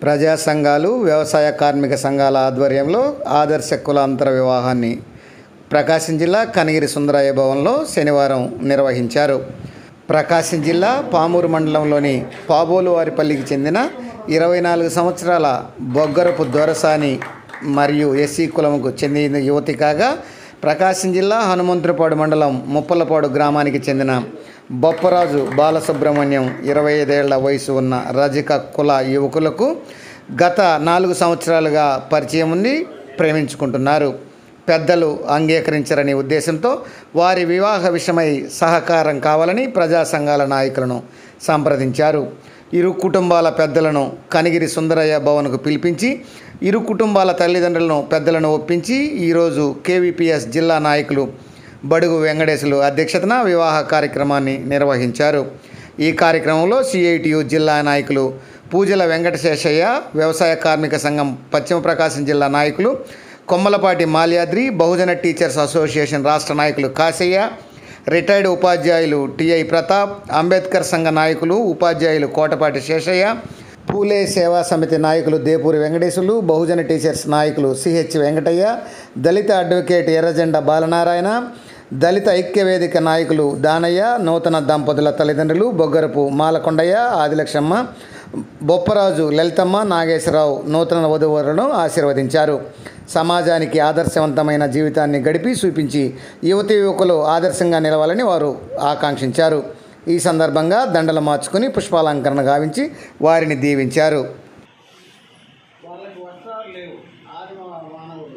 ప్రజా సంఘాలు వ్యవసాయ కార్మిక సంఘాల ఆధ్వర్యంలో ఆదర్శ కులాంతర వివాహాన్ని ప్రకాశం జిల్లా కనగిరి సుందరయ్య భవన్లో శనివారం నిర్వహించారు ప్రకాశం జిల్లా పామూరు మండలంలోని పాబోలు వారిపల్లికి చెందిన ఇరవై నాలుగు సంవత్సరాల బొగ్గరపు దొరసాని మరియు ఎస్సీ కులముకు చెందిన యువతి కాగా ప్రకాశం జిల్లా హనుమంతులపాడు మండలం ముప్పలపాడు గ్రామానికి చెందిన బొప్పరాజు బాలసుబ్రహ్మణ్యం ఇరవై ఐదేళ్ల వయసు ఉన్న రజక కుల యువకులకు గత నాలుగు సంవత్సరాలుగా పరిచయం ఉంది ప్రేమించుకుంటున్నారు పెద్దలు అంగీకరించరనే ఉద్దేశంతో వారి వివాహ విషయమై సహకారం కావాలని ప్రజా సంఘాల నాయకులను సంప్రదించారు ఇరు కుటుంబాల పెద్దలను కనిగిరి సుందరయ్య భవన్కు పిలిపించి ఇరు కుటుంబాల తల్లిదండ్రులను పెద్దలను ఒప్పించి ఈరోజు కేవీపీఎస్ జిల్లా నాయకులు బడుగు వెంకటేశులు అధ్యక్షతన వివాహ కార్యక్రమాన్ని నిర్వహించారు ఈ కార్యక్రమంలో సిఐటియు జిల్లా నాయకులు పూజల వెంకటశేషయ్య వ్యవసాయ కార్మిక సంఘం పశ్చిమ ప్రకాశం జిల్లా నాయకులు కొమ్మలపాటి మాల్యాద్రి బహుజన టీచర్స్ అసోసియేషన్ రాష్ట్ర నాయకులు కాశయ్య రిటైర్డ్ ఉపాధ్యాయులు టిఐ ప్రతాప్ అంబేద్కర్ సంఘ నాయకులు ఉపాధ్యాయులు కోటపాటి శేషయ్య పూలే సేవా సమితి నాయకులు దేపూరి వెంకటేశులు బహుజన టీచర్స్ నాయకులు సిహెచ్ వెంకటయ్య దళిత అడ్వకేట్ ఎర్రజెండ బాలనారాయణ దళిత ఐక్యవేదిక నాయకులు దానయ్య నూతన దంపతుల తల్లిదండ్రులు బొగ్గరపు మాలకొండయ్య ఆదిలక్ష్మమ్మ బొప్పరాజు లలితమ్మ నాగేశ్వరరావు నూతన వధువరులను ఆశీర్వదించారు సమాజానికి ఆదర్శవంతమైన జీవితాన్ని గడిపి చూపించి యువతి యువకులు ఆదర్శంగా నిలవాలని వారు ఆకాంక్షించారు ఈ సందర్భంగా దండలు మార్చుకుని పుష్పాలంకరణ గావించి వారిని దీవించారు వాళ్ళకి వస్త్రాలు లేవు ఆదిమ మానవులు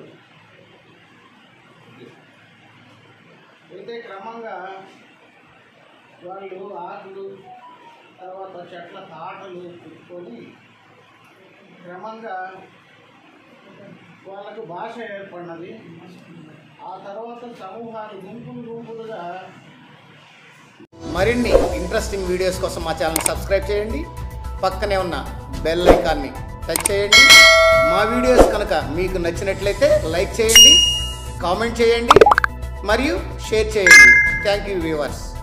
అయితే క్రమంగా వాళ్ళు ఆకులు తర్వాత చెట్ల తాటలు పుట్టుకొని క్రమంగా వాళ్ళకు భాష ఏర్పడినది ఆ తర్వాత సమూహాలు గుంపులు గుంపులుగా మరిన్ని ఇంట్రెస్టింగ్ వీడియోస్ కోసం మా ఛానల్ సబ్స్క్రైబ్ చేయండి పక్కనే ఉన్న బెల్ ఐకాన్ని టచ్ చేయండి మా వీడియోస్ కనుక మీకు నచ్చినట్లయితే లైక్ చేయండి కామెంట్ చేయండి మరియు షేర్ చేయండి థ్యాంక్ యూ వ్యూవర్స్